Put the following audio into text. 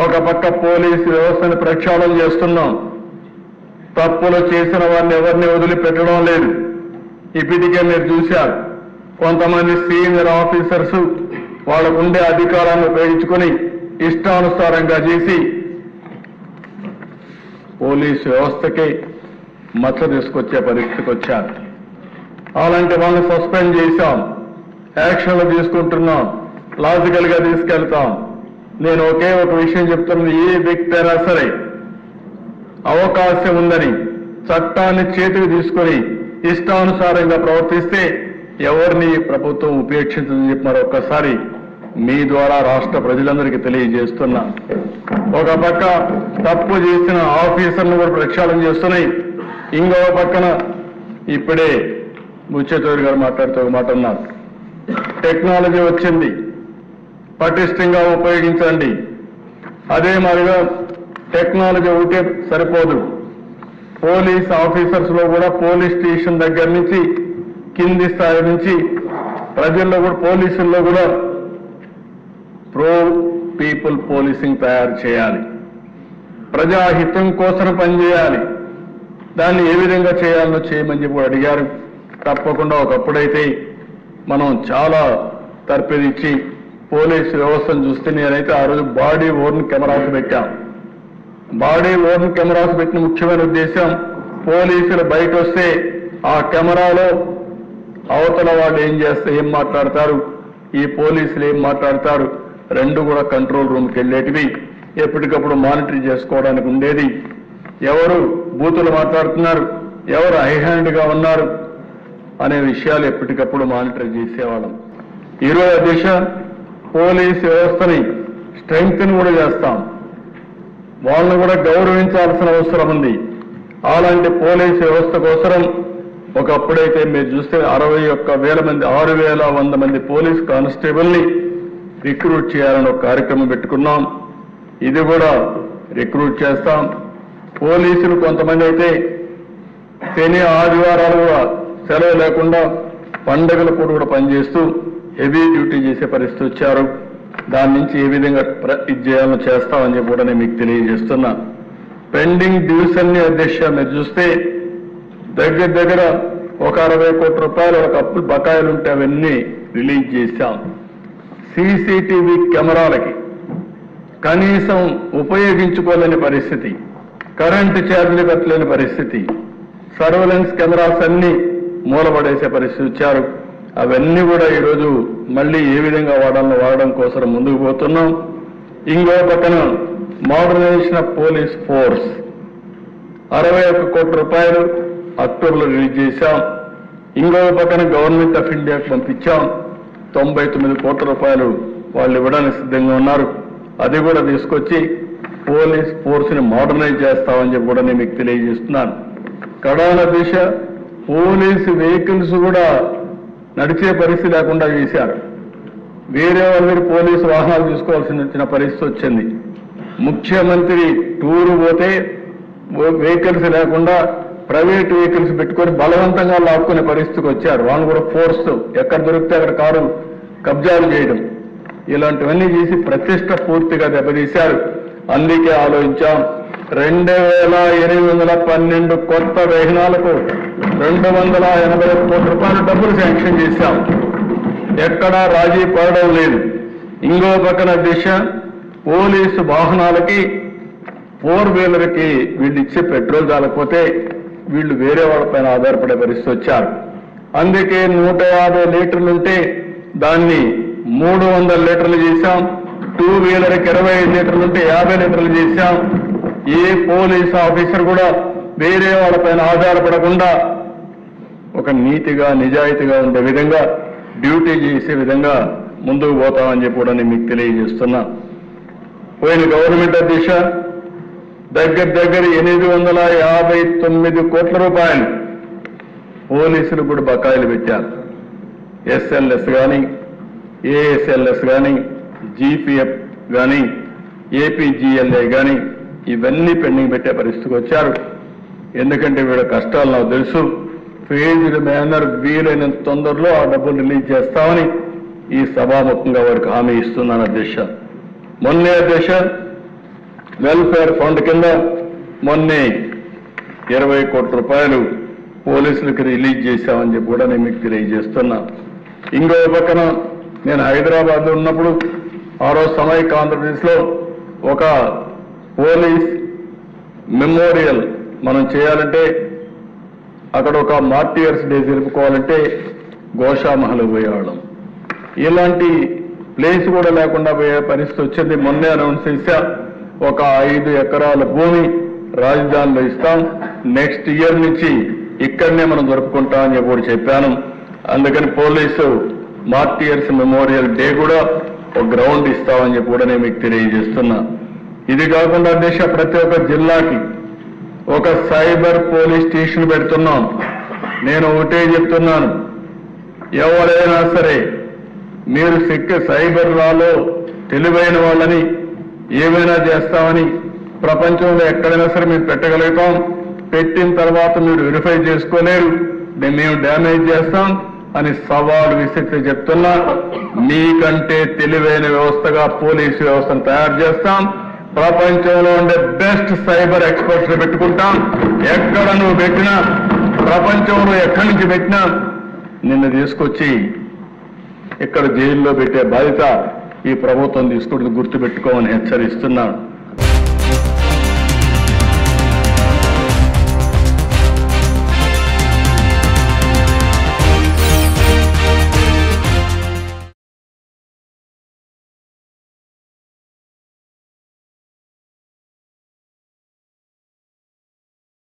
ఒక పక్క పోలీసు వ్యవస్థను ప్రక్షాళన చేస్తున్నాం తప్పులు చేసిన వారిని ఎవరిని వదిలిపెట్టడం లేదు ఇప్పటికే మీరు చూశారు కొంతమంది సీనియర్ ఆఫీసర్స్ వాళ్ళకు ఉండే అధికారాన్ని ఉపయోగించుకొని ఇష్టానుసారంగా చేసి పోలీసు వ్యవస్థకి మచ్చ తీసుకొచ్చే పరిస్థితికి వచ్చారు అలాంటి వాళ్ళని సస్పెండ్ చేశాం యాక్షన్లు తీసుకుంటున్నాం లాజికల్ గా తీసుకెళ్తాం నేను ఒకే ఒక విషయం చెప్తున్నది ఏ వ్యక్తి అయినా సరే అవకాశం ఉందని చట్టాన్ని చేతికి తీసుకొని ఇష్టానుసారంగా ప్రవర్తిస్తే ఎవరిని ఈ ప్రభుత్వం ఉపేక్షించదని చెప్పి మరొకసారి మీ ద్వారా రాష్ట్ర ప్రజలందరికీ తెలియజేస్తున్నా ఒక పక్క తప్పు చేసిన ఆఫీసర్ను కూడా ప్రక్షాళన చేస్తున్నాయి ఇంకో పక్కన ఇప్పుడే ముచ్చేతూరి గారు మాట్లాడుతూ ఒక మాట అన్నారు టెక్నాలజీ వచ్చింది పటిష్టంగా ఉపయోగించండి అదే మాదిరిగా టెక్నాలజీ ఒకటే సరిపోదు పోలీస్ ఆఫీసర్స్ లో కూడా పోలీస్ స్టేషన్ దగ్గర నుంచి కింది స్థాయి నుంచి ప్రజల్లో కూడా పోలీసుల్లో కూడా ప్రో పీపుల్ పోలీసింగ్ తయారు చేయాలి ప్రజాహితం కోసం పనిచేయాలి దాన్ని ఏ విధంగా చేయాలో చేయమని చెప్పి కూడా అడిగారు తప్పకుండా ఒకప్పుడైతే మనం చాలా తర్పిదిచ్చి పోలీసు వ్యవస్థను చూస్తే నేనైతే ఆ రోజు బాడీ ఓర్న్ కెమెరాస్ పెట్టాం బాడీ ఓర్న్ కెమెరాస్ పెట్టిన ముఖ్యమైన ఉద్దేశం పోలీసులు బయట వస్తే ఆ కెమెరాలో అవతల వాళ్ళు ఏం చేస్తే ఏం మాట్లాడతారు ఈ పోలీసులు ఏం మాట్లాడతారు రెండు కూడా కంట్రోల్ రూమ్కి వెళ్ళేటివి ఎప్పటికప్పుడు మానిటర్ చేసుకోవడానికి ఉండేది ఎవరు బూతులు మాట్లాడుతున్నారు ఎవరు హైహ్యాండ్ గా ఉన్నారు అనే విషయాలు ఎప్పటికప్పుడు మానిటర్ చేసేవాళ్ళం ఈరోజు దిశ పోలీస్ వ్యవస్థని స్ట్రెంగ్త్ కూడా చేస్తాం వాళ్ళని కూడా గౌరవించాల్సిన అవసరం ఉంది అలాంటి పోలీస్ వ్యవస్థ కోసం ఒకప్పుడైతే మీరు చూస్తే అరవై ఒక్క వేల మంది ఆరు వేల వంద మంది పోలీస్ కానిస్టేబుల్ ని రిక్రూట్ చేయాలని ఒక కార్యక్రమం పెట్టుకున్నాం ఇది కూడా రిక్రూట్ చేస్తాం పోలీసులు కొంతమంది అయితే శని ఆదివారాలు కూడా సెలవు లేకుండా పండగలు కూడా కూడా పనిచేస్తూ హెవీ డ్యూటీ చేసే పరిస్థితి వచ్చారు దాని నుంచి ఏ విధంగా ప్ర- ఇది చేయాలో చేస్తామని చెప్పి కూడా నేను మీకు తెలియజేస్తున్నా పెండింగ్ డ్యూస్ అన్ని అధ్యక్ష మీరు చూస్తే దగ్గర దగ్గర ఒక అరవై కోట్ల రూపాయలు ఒక అప్పులు బకాయిలు ఉంటే అవన్నీ రిలీజ్ చేశాం సీసీటీవీ కెమెరాలకి కనీసం ఉపయోగించుకోలేని పరిస్థితి కరెంటు ఛార్జీలు కట్టలేని పరిస్థితి సర్వలెన్స్ కెమెరాస్ అన్ని మూలపడేసే పరిస్థితి వచ్చారు అవన్నీ కూడా ఈరోజు మళ్ళీ ఏ విధంగా వాడాలో వాడడం కోసం ముందుకు పోతున్నాం ఇంకో పక్కన మోడర్నైజేషన్ ఆఫ్ పోలీస్ ఫోర్స్ అరవై ఒక్క కోట్ల రూపాయలు అక్టోబర్లో రిలీజ్ చేశాం ఇంకో పక్కన గవర్నమెంట్ ఆఫ్ ఇండియాకు పంపించాం తొంభై తొమ్మిది కోట్ల రూపాయలు వాళ్ళు ఇవ్వడానికి సిద్ధంగా ఉన్నారు అది కూడా తీసుకొచ్చి పోలీస్ ఫోర్స్ ని మోడర్నైజ్ చేస్తామని చెప్పి కూడా నేను మీకు తెలియజేస్తున్నాను కడాన దిశ పోలీసు వెహికల్స్ కూడా నడిచే పరిస్థితి లేకుండా చేశారు వేరే వాళ్ళ దగ్గర పోలీసు వాహనాలు తీసుకోవాల్సిన వచ్చిన పరిస్థితి వచ్చింది ముఖ్యమంత్రి టూరు పోతే వెహికల్స్ లేకుండా ప్రైవేట్ వెహికల్స్ పెట్టుకొని బలవంతంగా లాక్కునే పరిస్థితికి వచ్చారు వాళ్ళు కూడా ఫోర్స్ ఎక్కడ దొరికితే అక్కడ కారు కబ్జాలు చేయడం ఇలాంటివన్నీ చేసి ప్రతిష్ట పూర్తిగా దెబ్బతీశారు అందుకే ఆలోచించాం రెండు వేల ఎనిమిది వందల పన్నెండు కొత్త వాహనాలకు రెండు వందల ఎనభై ఒక్క కోట్ల రూపాయల డబ్బులు శాంక్షన్ చేశాం ఎక్కడా రాజీ పడడం లేదు ఇంకో పక్కన దిశ పోలీసు వాహనాలకి ఫోర్ వీలర్కి వీళ్ళు ఇచ్చే పెట్రోల్ చాలకపోతే వీళ్ళు వేరే వాళ్ళపైన ఆధారపడే పరిస్థితి వచ్చారు అందుకే నూట యాభై లీటర్లు ఉంటే దాన్ని మూడు వందల లీటర్లు చేశాం టూ వీలర్కి ఇరవై ఐదు లీటర్లు ఉంటే యాభై లీటర్లు చేశాం ఏ పోలీస్ ఆఫీసర్ కూడా వేరే వాళ్ళపైన ఆధారపడకుండా ఒక నీతిగా నిజాయితీగా ఉండే విధంగా డ్యూటీ చేసే విధంగా ముందుకు పోతామని చెప్పి కూడా నేను మీకు తెలియజేస్తున్నా పోయిన గవర్నమెంట్ అధ్యక్ష దగ్గర దగ్గర ఎనిమిది వందల యాభై తొమ్మిది కోట్ల రూపాయలు పోలీసులు కూడా బకాయిలు పెట్టారు ఎస్ఎల్ఎస్ కానీ ఏఎస్ఎల్ఎస్ కానీ జీపీఎఫ్ కానీ ఏపీజీఎల్ఏ కానీ ఇవన్నీ పెండింగ్ పెట్టే పరిస్థితికి వచ్చారు ఎందుకంటే వీళ్ళ కష్టాలు నాకు తెలుసు ఫేజ్డ్ మేనర్ వీలైనంత తొందరలో ఆ డబ్బులు రిలీజ్ చేస్తామని ఈ సభాముఖంగా వారికి హామీ ఇస్తున్నాను అధ్యక్ష మొన్నే అధ్యక్ష వెల్ఫేర్ ఫండ్ కింద మొన్నే ఇరవై కోట్ల రూపాయలు పోలీసులకు రిలీజ్ చేశామని చెప్పి కూడా నేను మీకు తెలియజేస్తున్నా ఇంకో పక్కన నేను హైదరాబాద్ లో ఉన్నప్పుడు ఆ రోజు సమైక్ ఆంధ్రప్రదేశ్ లో ఒక పోలీస్ మెమోరియల్ మనం చేయాలంటే అక్కడ ఒక మార్టియర్స్ డే జరుపుకోవాలంటే గోషామహల్ పోయేవాళ్ళం ఇలాంటి ప్లేస్ కూడా లేకుండా పోయే పరిస్థితి వచ్చింది మొన్నే అనౌన్స్ చేశా ఒక ఐదు ఎకరాల భూమి రాజధానిలో ఇస్తాం నెక్స్ట్ ఇయర్ నుంచి ఇక్కడనే మనం జరుపుకుంటాం అని చెప్పి కూడా చెప్పాను అందుకని పోలీసు మార్టియర్స్ మెమోరియల్ డే కూడా ఒక గ్రౌండ్ ఇస్తామని చెప్పి కూడా నేను మీకు తెలియజేస్తున్నా ఇది కాకుండా దేశ ప్రతి ఒక్క జిల్లాకి ఒక సైబర్ పోలీస్ స్టేషన్ పెడుతున్నాం నేను ఒకటే చెప్తున్నాను ఎవరైనా సరే మీరు సిక్క సైబర్ లాలో తెలివైన వాళ్ళని ఏమైనా చేస్తామని ప్రపంచంలో ఎక్కడైనా సరే మేము పెట్టగలుగుతాం పెట్టిన తర్వాత మీరు వెరిఫై చేసుకోలేరు దీన్ని మేము డ్యామేజ్ చేస్తాం అని సవాలు విసిరితే చెప్తున్నా మీకంటే తెలివైన వ్యవస్థగా పోలీసు వ్యవస్థను తయారు చేస్తాం ప్రపంచంలో ఉండే బెస్ట్ సైబర్ ఎక్స్పర్ట్స్ పెట్టుకుంటాం ఎక్కడ నువ్వు పెట్టినా ప్రపంచంలో ఎక్కడి నుంచి పెట్టినా నిన్ను తీసుకొచ్చి ఇక్కడ జైల్లో పెట్టే బాధ్యత ఈ ప్రభుత్వం తీసుకుంటుంది గుర్తుపెట్టుకోమని హెచ్చరిస్తున్నాను